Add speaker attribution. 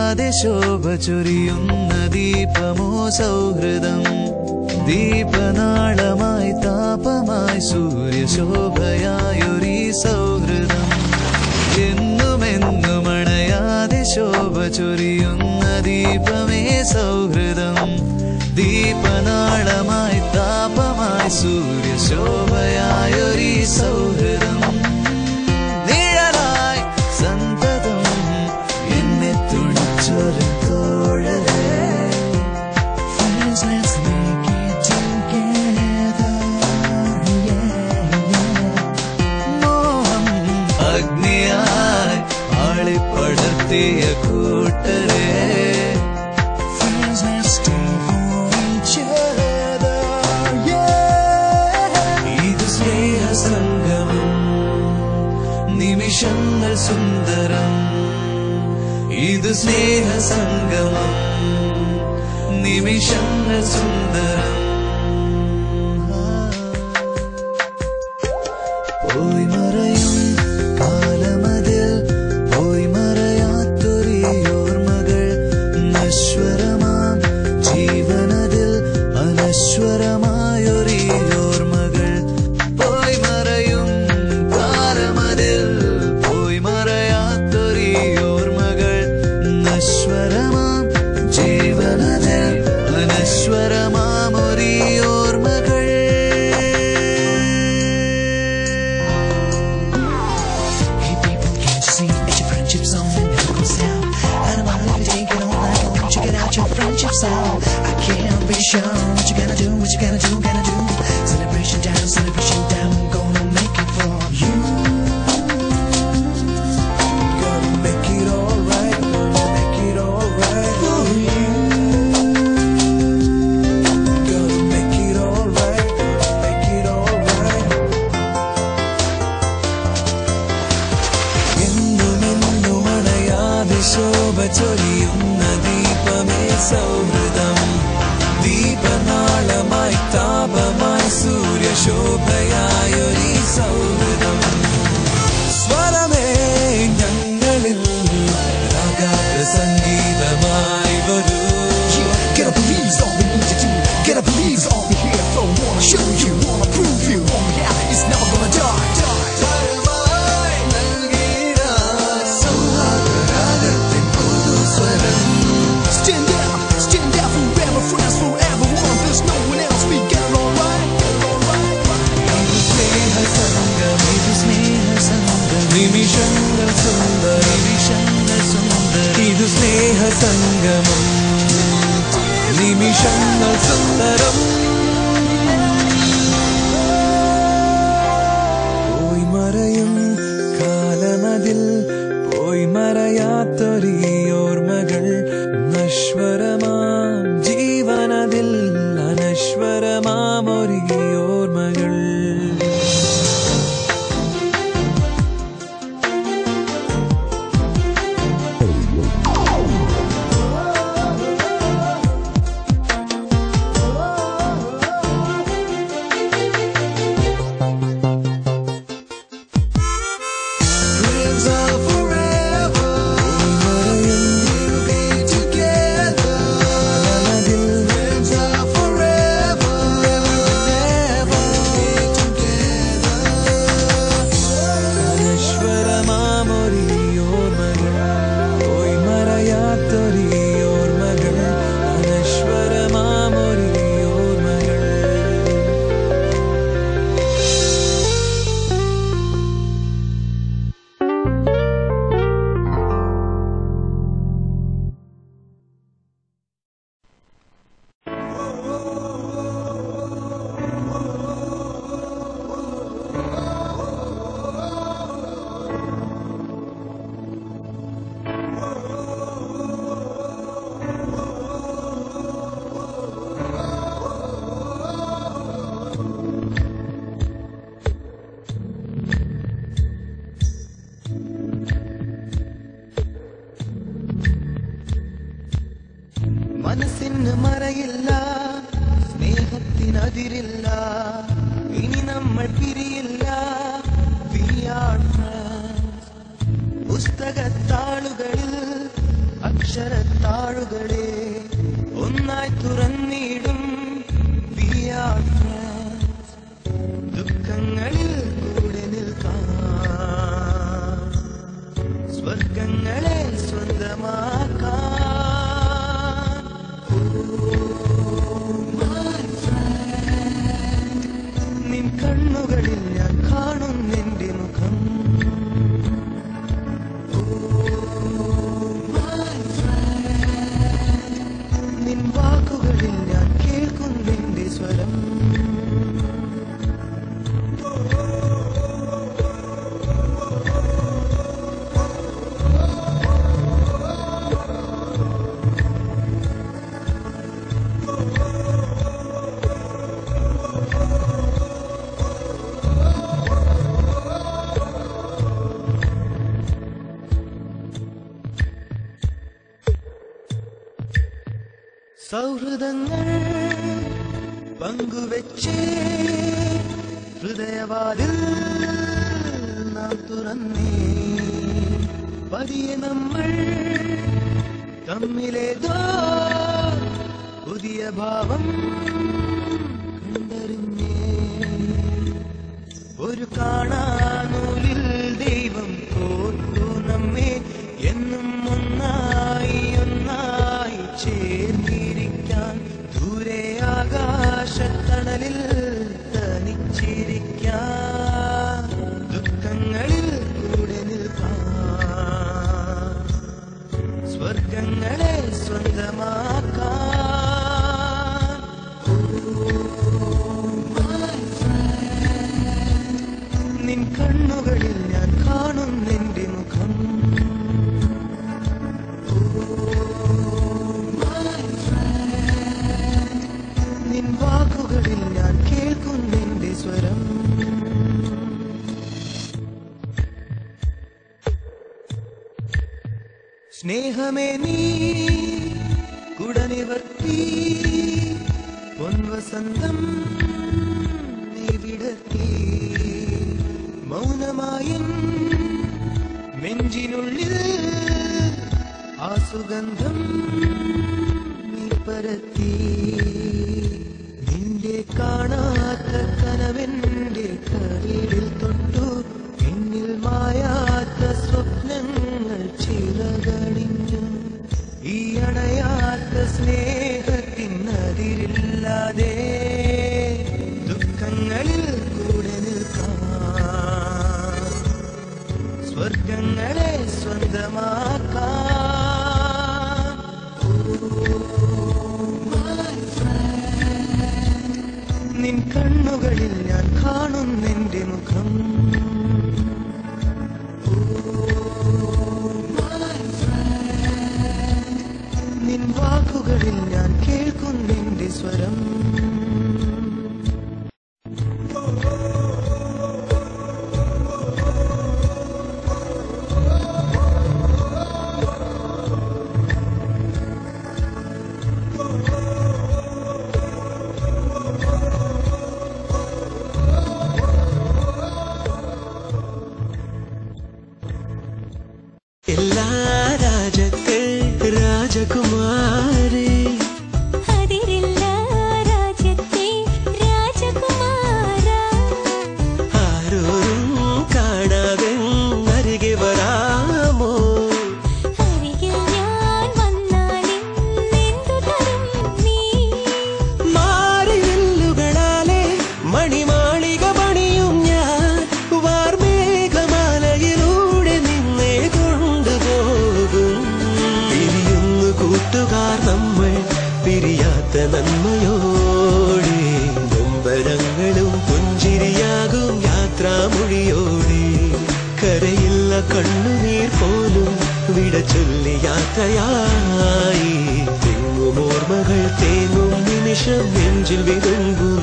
Speaker 1: മറയാതെ ശോഭ ചൊരിയുന്ന ദീപമോ സൗഹൃദം ദീപനാളമായി താപമായി സൂര്യശോഭയായൊരീ സൗഹൃദം എന്നുമെന്നും അണയാതെ ശോഭ ചൊരിയുന്ന ദീപമേ സൗഹൃദം ദീപനാളമായി താപമായി സൂര്യശോഭയായൊരീ സൗഹൃദം നിഴലായി സന്തതം എന്നെ തുണച്ചൊരു തോഴരേ Friends, let's make it together. Yeah, yeah. മോഹം അഗ്നിയായി ആളിപ്പടർത്തിയ കൂട്ടരെ Friends, let's stay for each other. Yeah. ഇത് സ്നേഹസംഗമം നിമിഷങ്ങൾ സുന്ദരം ഇത് സ്നേഹസംഗമം നിമിഷങ്ങൾ സുന്ദരം പോയി മറയും കാലമതിൽ പോയി മറയാത്തൊരീ ഓർമ്മകൾ നശ്വരമാം ജീവനതിൽ അനശ്വരമായൊരീ ഓർമ്മകൾ പോയി മറയും കാലമതിൽ പോയി മറയാത്തൊരീ ഓർമ്മകൾ നശ്വരമാം ജീവനതിൽ അനശ്വരമാം ഒരീ ഓർമ്മകൾ
Speaker 2: Hey people, can't you see it's your friendship song that never goes down? I don't mind if you take it all night long. Check it out, your friendship song. I can't be sure what you gotta do, what you gotta do, gotta do. Celebration down, celebration down. I'm gonna make it for you.
Speaker 1: Gonna make it alright, gonna make it alright for you. Gonna make it alright, gonna make it alright. എന്നുമെന്നും അണയാതെ ശോഭ ചൊരിയുന്ന ദീപമേ സൗഹൃദം ദീപനാളമായി താപമായി സൂര്യശോഭയായൊരീ സൗഹൃദം സ്വരമേ ഞങ്ങളിൽ രാഗാത സംഗീതമായി വരൂ
Speaker 2: Gotta believe all we need to do. Gotta believe all we here for. Wanna show you, wanna prove you. All we have is never gonna die.
Speaker 1: സ്വരമായി നൽകിയ സൗഹാർദ്ദരാഗത്തിൻ പുതുസ്വരം
Speaker 2: Stand out, stand out forever, friends forever. One, there's no one else. We get it all right. Get it all right.
Speaker 1: ഇത് സ്നേഹസംഗം ഇത് സ്നേഹസംഗം നിമിഷങ്ങൾ സുന്ദര നിമിഷങ്ങൾ സുന്ദര ഇത് സ്നേഹസംഗമം നിമിഷങ്ങൾ സുന്ദരം പോയി മറയും കാലമതിൽ പോയി മറയാത്തൊരീ ഓർമ്മകൾ നശ്വരമാം ജീവനതിൽ അനശ്വരമാമൊരീ ഓർമ്മകൾ Dreams are forever. We'll be together. Dreams are forever. Ever and ever. We'll be together. അനശ്വരമാമൊരീ ഓർമ്മകൾ പോയി മറയാത്തൊരീ ഓർമ്മകൾ അനശ്വരമാമൊരീ ഓർമ്മകൾ
Speaker 3: മനസ്സിന് മറയില്ല സ്നേഹത്തിനതിരില്ല ഇനി നമ്മൾ പിരിയില്ല We are friends. പുസ്തകത്താളുകളിൽ അക്ഷരത്താഴുകളെ ഒന്നായി തുറന്നിടും We are friends. ദുഃഖങ്ങളിൽ കൂടെ നിൽക്കാം സ്വർഗങ്ങളെ സ്വന്തമാക്കാം നിൻ കണ്ണുകളിൽ ഞാൻ കാണും നിന്റെ മുഖം നിൻ വാക്കുകളിൽ ഞാൻ കേൾക്കും നിന്റെ സ്വരം സൗഹൃദങ്ങൾ പങ്കുവെച്ച് ഹൃദയവാതിൽ നാം തുറന്നേ പതിയെ നമ്മൾ തമ്മിലേതോ പുതിയ ഭാവം കണ്ടറിഞ്ഞേ ഒരു കാണാനൂലിൽ ദൈവം കോർത്തു നമ്മെ എന്നും ഒന്നായി ഒന്നായി ചേർന്നിരിക്കാൻ ദൂരെ ആകാശത്തണലിൽ തനിച്ചിരിക്കാൻ ദുഃഖങ്ങളിൽ കൂടെ നിൽക്കാൻ സ്വർഗങ്ങളെ സ്വന്തമാക്കാൻ നിൻ കണ്ണുകളിൽ ഞാൻ കാണും നിന്റെ മുഖം നിൻ വാക്കുകളിൽ ഞാൻ കേൾക്കും നിന്റെ സ്വരം സ്നേഹമേ നീ കുടനിവർത്തി പൊൻവസന്തം നീ വിടത്തി മൗനമായും നെഞ്ചിനുള്ളിൽ ആ സുഗന്ധം നീ പരത്തി നിന്റെ കാണാത്ത കനവെന്റെ കരളിൽ തൊട്ടു എന്നിൽ മായാത്ത സ്വപ്നങ്ങൾ ചിറകണിഞ്ഞു ഈ അണയാത്ത സ്നേഹത്തിനതിരില്ലാതെ ദുഃഖങ്ങളിൽ കൂടെ നിൽക്കാം സ്വർഗങ്ങളെ സ്വന്തമാക്കാം നിൻ കണ്ണുകളിൽ ഞാൻ കാണും നിന്റെ മുഖം നിൻ വാക്കുകളിൽ ഞാൻ കേൾക്കും നിന്റെ സ്വരം
Speaker 4: എല്ലാ രാജക്കൾ രാജകുമാരി
Speaker 5: അതിരില്ല രാജ്യത്തെ രാജകുമാര
Speaker 4: ആരോരും കാണാതെ അരികെ വരാമോ
Speaker 5: അരികിൽ ഞാൻ വന്നാലെന്തു തരും നീ
Speaker 4: മാറിവില്ലുകളാലെ മണിമാളിക പണിയും ഞാൻ വാർമേഘമാലയിലൂടെ നിന്നെ കൊണ്ടുപോകും പിരിയുന്നു കൂട്ടുകാർ നമ്മൾ പിരിയാത്ത നന്മയോടെ നൊമ്പരങ്ങളും പുഞ്ചിരിയാകും യാത്രാമൊഴിയോടെ കരയില്ല കണ്ണുനീർ പോലും വിട ചൊല്ലി യാത്രയായി തെങ്ങുമോർമകൾ തേങ്ങും നിമിഷം നെഞ്ചിൽ വിതുമ്പും